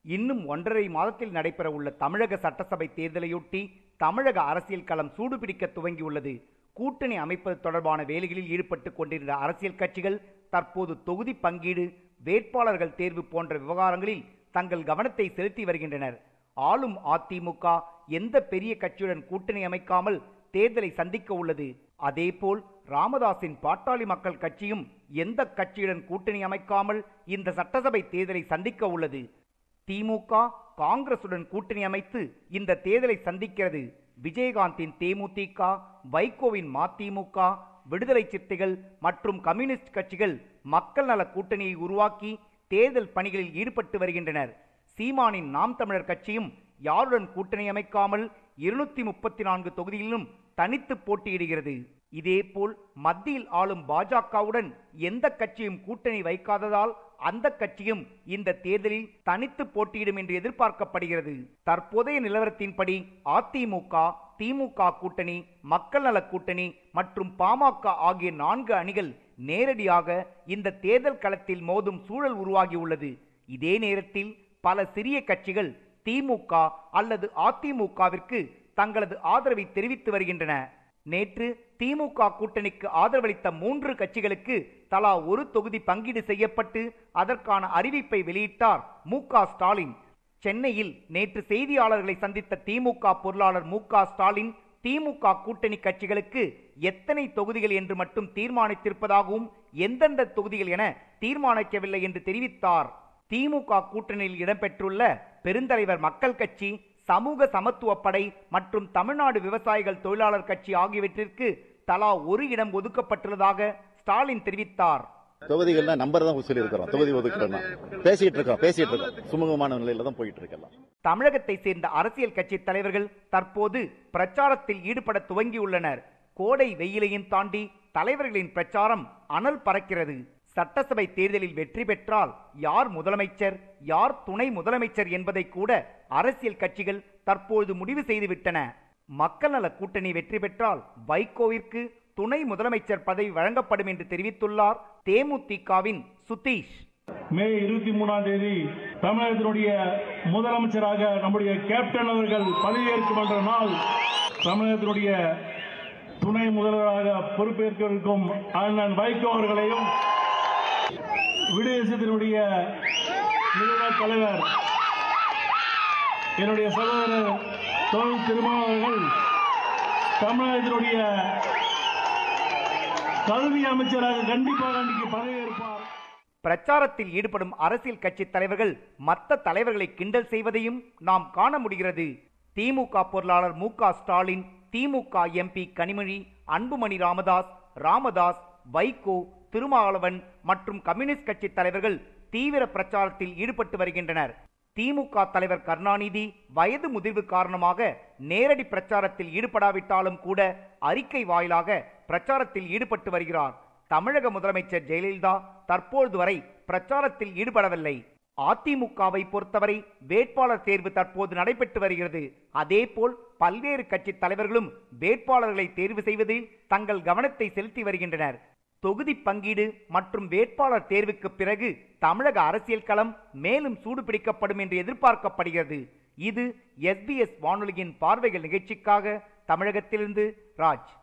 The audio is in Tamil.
இன்னும் ஒன்றரை மாதத்தில் நடைபெற உள்ள தமிழக சட்டசபை தேர்தலையொட்டி தமிழக அரசியல் களம் சூடுபிடிக்க துவங்கியுள்ளது கூட்டணி அமைப்பது தொடர்பான வேலைகளில் ஈடுபட்டுக் கொண்டிருந்த அரசியல் கட்சிகள் தற்போது தொகுதி பங்கீடு வேட்பாளர்கள் தேர்வு போன்ற விவகாரங்களில் தங்கள் கவனத்தை செலுத்தி வருகின்றனர் ஆளும் அதிமுக எந்த பெரிய கட்சியுடன் கூட்டணி அமைக்காமல் தேர்தலை சந்திக்க உள்ளது அதேபோல் ராமதாசின் பாட்டாளி மக்கள் கட்சியும் எந்த கட்சியுடன் கூட்டணி அமைக்காமல் இந்த சட்டசபை தேர்தலை சந்திக்க உள்ளது திமுக காங்கிரசுடன் கூட்டணி அமைத்து இந்த தேர்தலை சந்திக்கிறது விஜயகாந்தின் தேமுதிக வைகோவின் மதிமுக விடுதலை சிறுத்தைகள் மற்றும் கம்யூனிஸ்ட் கட்சிகள் மக்கள் நல கூட்டணியை உருவாக்கி தேர்தல் பணிகளில் ஈடுபட்டு வருகின்றனர் சீமானின் நாம் தமிழர் கட்சியும் யாருடன் கூட்டணி அமைக்காமல் இருநூத்தி முப்பத்தி நான்கு தொகுதியிலும் தனித்து போட்டியிடுகிறது இதேபோல் மத்தியில் ஆளும் பாஜகவுடன் எந்த கட்சியும் கூட்டணி வைக்காததால் அந்த கட்சியும் இந்த தேர்தலில் தனித்து போட்டியிடும் என்று எதிர்பார்க்கப்படுகிறது தற்போதைய நிலவரத்தின்படி அதிமுக திமுக கூட்டணி மக்கள் நல கூட்டணி மற்றும் பாமக ஆகிய நான்கு அணிகள் நேரடியாக இந்த தேர்தல் களத்தில் மோதும் சூழல் உருவாகியுள்ளது இதே நேரத்தில் பல சிறிய கட்சிகள் திமுக அல்லது அதிமுகவிற்கு தங்களது ஆதரவை தெரிவித்து வருகின்றன நேற்று திமுக கூட்டணிக்கு ஆதரவளித்த மூன்று கட்சிகளுக்கு தலா ஒரு தொகுதி பங்கீடு செய்யப்பட்டு அதற்கான அறிவிப்பை வெளியிட்டார் மு க ஸ்டாலின் சென்னையில் நேற்று செய்தியாளர்களை சந்தித்த திமுக பொருளாளர் மு க ஸ்டாலின் திமுக கூட்டணி கட்சிகளுக்கு எத்தனை தொகுதிகள் என்று மட்டும் தீர்மானித்திருப்பதாகவும் எந்தெந்த தொகுதிகள் என தீர்மானிக்கவில்லை என்று தெரிவித்தார் திமுக கூட்டணியில் இடம்பெற்றுள்ள பெருந்தலைவர் மக்கள் கட்சி சமூக சமத்துவப்படை மற்றும் தமிழ்நாடு விவசாயிகள் தொழிலாளர் கட்சி ஆகியவற்றிற்கு தலா ஒரு இடம் ஒதுக்கப்பட்டுள்ளதாக ஸ்டாலின் தெரிவித்தார் தொகுதிகள்ல நம்பர் தான் சொல்லி இருக்கிறோம் தொகுதி ஒதுக்குறோம்னா பேசிட்டு இருக்கோம் பேசிட்டு இருக்கோம் சுமூகமான நிலையில தான் போயிட்டு இருக்கலாம் தமிழகத்தை சேர்ந்த அரசியல் கட்சி தலைவர்கள் தற்போது பிரச்சாரத்தில் ஈடுபட துவங்கியுள்ளனர் கோடை வெயிலையும் தாண்டி தலைவர்களின் பிரச்சாரம் அனல் பறக்கிறது சட்டசபை தேர்தலில் வெற்றி பெற்றால் யார் முதலமைச்சர் யார் துணை முதலமைச்சர் என்பதை கூட அரசியல் கட்சிகள் தற்போது முடிவு செய்துவிட்டன மக்கள் நல கூட்டணி வெற்றி பெற்றால் வைகோவிற்கு துணை முதலமைச்சர் பதவி வழங்கப்படும் என்று தெரிவித்துள்ளார் தேமுதிகவின் சுதீஷ் மே இருபத்தி மூணாம் தேதி தமிழகத்தினுடைய முதலமைச்சராக நம்முடைய கேப்டன் அவர்கள் பதவியேற்கும் என்ற நாள் தமிழகத்தினுடைய துணை முதல்வராக பொறுப்பேற்க இருக்கும் அண்ணன் வைகோ அவர்களையும் விடுதேசத்தினுடைய நிறுவன தலைவர் என்னுடைய சகோதரர் தொழில் திருமாவர்கள் தமிழகத்தினுடைய கல்வி அமைச்சராக கண்டிப்பாக அன்றைக்கு பதவியேற்பார் பிரச்சாரத்தில் ஈடுபடும் அரசியல் கட்சி தலைவர்கள் மற்ற தலைவர்களை கிண்டல் செய்வதையும் நாம் காண முடிகிறது திமுக பொருளாளர் மு க ஸ்டாலின் திமுக எம்பி கனிமொழி அன்புமணி ராமதாஸ் ராமதாஸ் வைகோ திருமாவளவன் மற்றும் கம்யூனிஸ்ட் கட்சி தலைவர்கள் தீவிர பிரச்சாரத்தில் ஈடுபட்டு வருகின்றனர் திமுக தலைவர் கருணாநிதி வயது முதிர்வு காரணமாக நேரடி பிரச்சாரத்தில் ஈடுபடாவிட்டாலும் கூட அறிக்கை வாயிலாக பிரச்சாரத்தில் ஈடுபட்டு வருகிறார் தமிழக முதலமைச்சர் ஜெயலலிதா தற்பொழுது வரை பிரச்சாரத்தில் ஈடுபடவில்லை அதிமுகவை பொறுத்தவரை வேட்பாளர் தேர்வு தற்போது நடைபெற்று வருகிறது அதேபோல் பல்வேறு கட்சி தலைவர்களும் வேட்பாளர்களை தேர்வு செய்வதில் தங்கள் கவனத்தை செலுத்தி வருகின்றனர் தொகுதி பங்கீடு மற்றும் வேட்பாளர் தேர்வுக்கு பிறகு தமிழக அரசியல் களம் மேலும் சூடு பிடிக்கப்படும் என்று எதிர்பார்க்கப்படுகிறது இது எஸ்பிஎஸ் வானொலியின் பார்வைகள் நிகழ்ச்சிக்காக தமிழகத்திலிருந்து ராஜ்